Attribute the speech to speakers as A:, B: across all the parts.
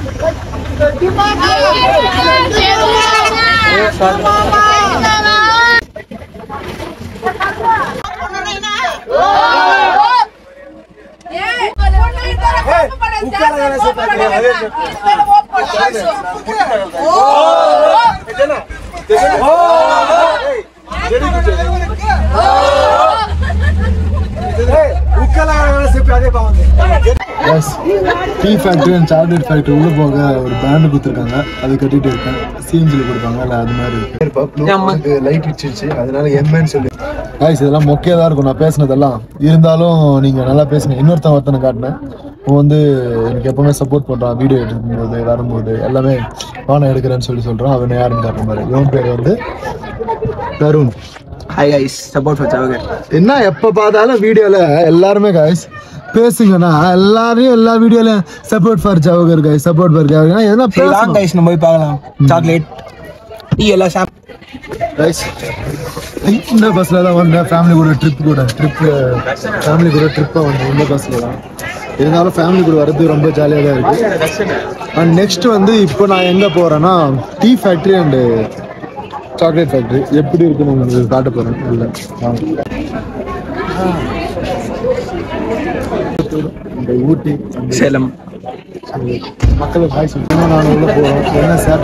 A: S tea factory and chocolate factory உள்ள போக ஒரு பேண்ட் கொடுத்துருக்காங்க அது கட்டிட்டு இருக்கேன் சிஎம்சியில் கொடுப்பாங்க இல்லை அது மாதிரி இருக்கு லைட் இடிச்சிருச்சு அதனால எம்ஏன்னு சொல்லி காய்ஸ் இதெல்லாம் மொக்கையாக தான் இருக்கும் நான் பேசினதெல்லாம் இருந்தாலும் நீங்கள் நல்லா பேசுங்க இன்னொருத்தன் ஒருத்தனை காட்டினேன் அவன் வந்து எனக்கு எப்பவுமே சப்போர்ட் பண்ணுறான் வீடியோ எடுக்கும்போது வரும்போது எல்லாமே வானம் எடுக்கிறேன்னு சொல்லி சொல்கிறான் அவன் யாருன்னு காட்டுற மாதிரி இவன் பேர் வந்து Tarun
B: hi guys support for Jawahar
A: என்ன எப்ப பார்த்தாலும் வீடியோல எல்லாருமே காய்ஸ் பேசுங்கண்ணா எல்லாரையும் எல்லா வீடியோலயும் support for Jawahar guys support for Jawahar எதனா
B: வாங்க
A: பேசலாம்
B: கைஸ் நம்ம போய் பார்க்கலாம் சாக்லேட் டீ எல்லாம் சாப்
A: காய்ஸ் இந்த பஸ்ல தான் வந்தேன் ஃபேமிலி கூட ட்ரிப் கூட ட்ரிப் ஃபேமிலி கூட ட்ரிப்பாக வந்தேன் இந்த பஸ்ல தான் இருந்தாலும் ஃபேமிலி கூட வர்றது ரொம்ப ஜாலியாக தான் இருக்கு அண்ட் நெக்ஸ்ட் வந்து இப்போ நான் எங்க போறேன்னா tea factory and chocolate factory எப்படி இருக்குன்னு உங்களுக்கு காட்ட போறேன் இல்லை வாங்க. இந்த ஊட்டி அந்த
B: சேலம்
A: மக்கள் பாய் சொல்லுங்க நான் உள்ள போறோம் என்ன சேட்டை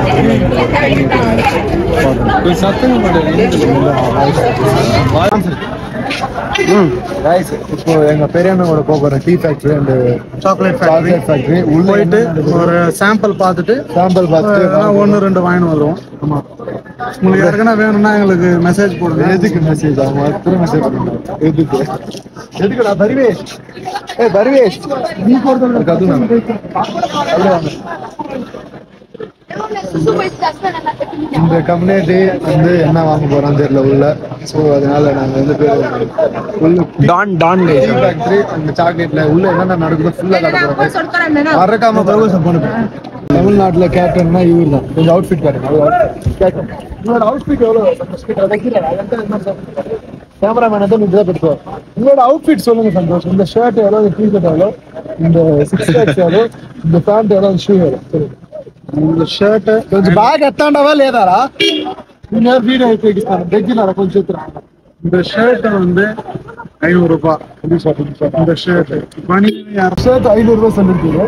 A: பண்ணுறேன் சத்தம் ரைஸ் இப்போ எங்க பெரியண்ணனோட போகிறேன் tea factory and
C: chocolate
A: chocolate factory உள்ள
C: போயிட்டு ஒரு சாம்பிள் பார்த்துட்டு
A: சாம்பல் பார்த்து
C: எதனா ஒன்று ரெண்டு வாங்கிட்டு வருவோம்
A: ஆமா
C: உங்களுக்கு யாருக்குன்னா வேணும்னா எங்களுக்கு மெசேஜ் போடுங்க
A: எதுக்கு மெசேஜ் அவங்க திரும்ப மெசேஜ் பண்ணுங்க எதுக்கு எதுக்குடா பரிவேஷ் ஏ பரிவேஷ் நீ போறது கது அப்படியே வாங்க இந்த கம்யூனிட்டி வந்து என்ன வாங்க போறோம் தெரியல உள்ள ஸோ அதனால நாங்க வந்து பேர் உள்ள
B: டான் டான் கைஸ்
A: டீ ஃபேக்டரி அந்த சாக்லேட்ல உள்ள என்னென்ன நடக்குதோ ஃபுல்லா நடக்குறோம் மறக்காம பரவசம் பண்ணுங்க தமிழ்நாட்டுல கேப்டன்னா இவர் தான் கொஞ்சம் அவுட்ஃபிட் காட்டுங்க கேப்டன் உங்களோட அவுட்ஃபிட் எவ்வளவு கேமராமேன் தான் நீங்க பெற்றுக்கோ உங்களோட அவுட்ஃபிட் சொல்லுங்க சந்தோஷ் இந்த ஷர்ட் எவ்வளவு இந்த டிஷர்ட் எவ்வளவு இந்த சிக்ஸ் பேக்ஸ் எவ்வளவு இந்த பேண்ட் எவ்வளவு இந்த ஷூ எவ்வளவு சொல்லுங்க இந்த ஷர்ட் కొంచెం బాగా ఎత్తాండవా లేదారా నేను వీడియో ఉపయోగిస్తాను దగ్గర కొంచెం
C: இந்த ஷர்ட் வந்து ஐநூறு ரூபாய் இந்த ஷர்ட் பனி
A: ஷர்ட் ஐநூறு ரூபாய் சொல்லிருக்கீங்க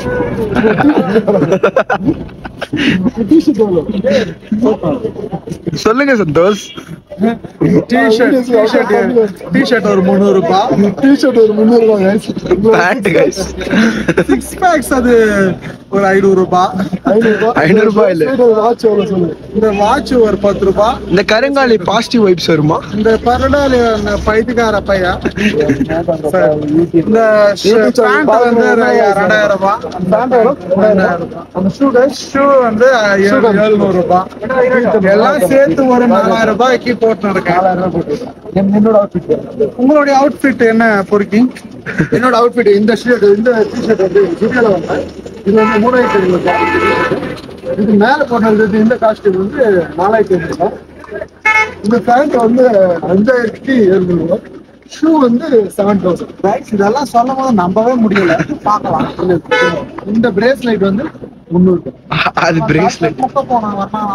A: டிஷர்ட் எவ்வளோ
B: சொல்லுங்க சந்தோஷ்
C: டிஷர்ட் டிஷர்ட் டிஷர்ட் ஒரு முந்நூறு ரூபாய்
A: டிஷர்ட் ஒரு முந்நூறு ரூபாய் guys.
B: Pant guys
C: six packs அது ஒரு ஐநூறு ரூபாய்
A: ஐநூறு ரூபாய்
B: ஐநூறு ரூபாய் இல்ல.
A: வாட்ச் எவ்வளோ சொல்லுங்க
C: இந்த வாட்ச் ஒரு பத்து ரூபாய்
B: இந்த கருங்காலி பாசிட்டிவ் வைப்ஸ் வருமா
C: இந்த பரடாலி அந்த பைத்தியக்கார பையன் இந்த பேண்ட் வந்து ரெண்டாயிரம் ரூபாய்
A: பேண்ட் எவ்வளோ
C: ரெண்டாயிரம் ரூபாய்
A: அந்த ஷூ கைஸ்
C: ஷூ வந்து ஏழு- எழுநூறு ரூபாய் எல்லாம் சேர்த்து ஒரு நாலாயிரம் ரூபாய்க்கு போட்டு இருக்கேன்
A: நாலாயிரம் ரூபாய் போட்டு என் என்னோட அவுட்ஃபிட்
C: உங்களுடைய அவுட்ஃபிட் என்ன பொறுக்கி
A: என்னோட அவுட்ஃபிட் இந்த ஷர்ட் இந்த டிஷர்ட் வந்து ஜுடியோல வந்தேன் இது வந்து மூணாயிரத்தி ஐநூறு ரூபாய் இது மேல போட்டது இந்த காஸ்டியூம் வந்து நாலாயிரத்தி ஐநூறு ரூபாய் இந்த பேண்ட் வந்து அஞ்சாயிரத்தி எழுநூறு ரூபாய் ஷூ வந்து செவன் தௌசண்ட்
C: இதெல்லாம் சொல்லும் போது நம்பவே முடியல பார்க்கலாம்
A: இந்த பிரேஸ்லைட் வந்து முந்நூறு ரூபாய்
B: அது பிரேஸ்லெட்
C: முட்டை போனா வரலாம்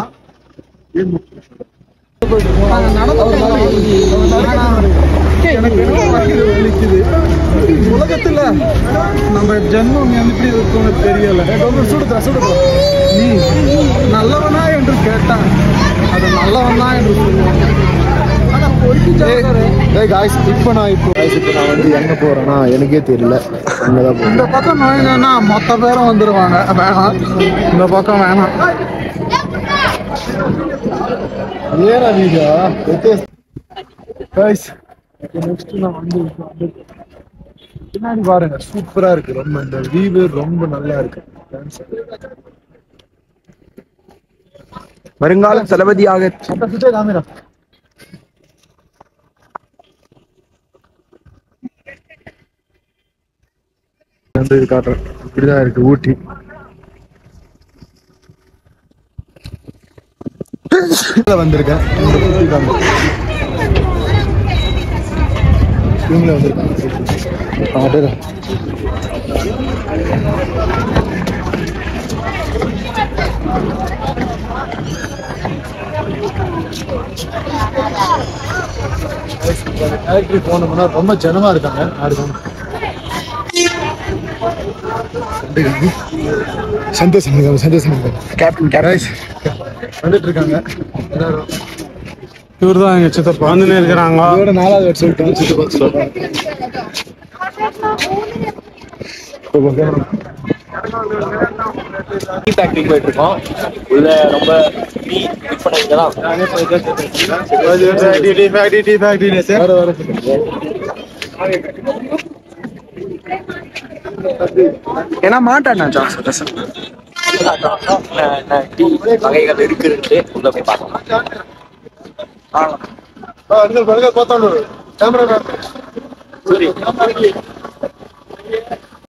C: எனக்கு என்ன வலிக்குது, வலிக்குது உலகத்துல நம்ம ஜென்மம் எப்படி இருக்கும்னு தெரியல
A: சுடுதா சுடுதா
C: நீ நல்லவனா என்று கேட்டான் அது நல்லவனா என்று சொல்லுவாங்க ஆனா பொறுக்கி ஜாதகரே,
A: ஏய் காய்ஸ் இப்போ நான் இப்போ guys, இப்போ நான் வந்து எங்க போறேன்னா எனக்கே தெரியல அங்கதான் போறேன்
C: இந்த பக்கம் நுழைஞ்சா மொத்த பேரும் வந்துருவாங்க வேணாம் இந்த பக்கம் வேணாம்
A: ஏறா வீடியோ கைஸ் நெக்ஸ்ட் நான் வந்து இப்போ வந்து பின்னாடி பாருங்க சூப்பரா இருக்கு ரொம்ப இந்த வியூ ரொம்ப நல்லா இருக்கு Thanks.
B: வருங்கால தளபதியாக
A: அப்ப சுத்தே காமிரா வந்து இது காட்டுறேன் இப்படிதான் இருக்கு ஊட்டி வந்திருக்கேன் இந்த ஊட்டி காமி இவங்களே வந்திருக்காங்க ஆர்டர் ஃபேக்டரி போனோம்னா ரொம்ப ஜனமா இருக்காங்க யாருக்கும் சந்தோஷம் சந்தோஷம்
B: கேப்டன் கேப்டன்
A: வந்துட்டு இருக்காங்க எல்லாரும்
C: இவர் தான் எங்க சித்தப்பா வந்துனே இருக்கிறாங்க
A: இதோட நாலாவது வாட்டி சொல்லிட்டோம் சித்து பார்த்து சொல்றேன்
D: டீ ஃபேக்டரி போயிட்டு இருக்கோம் உள்ள ரொம்ப டீ விற்பனை இதெல்லாம்
A: வர வர
B: ஏன்னா மாட்டாண்ணா ஜான்சன்
D: டீ வகைகள் இருக்குன்ட்டு உள்ள போய் பார்க்கலாம்
A: கேமரா
D: சரி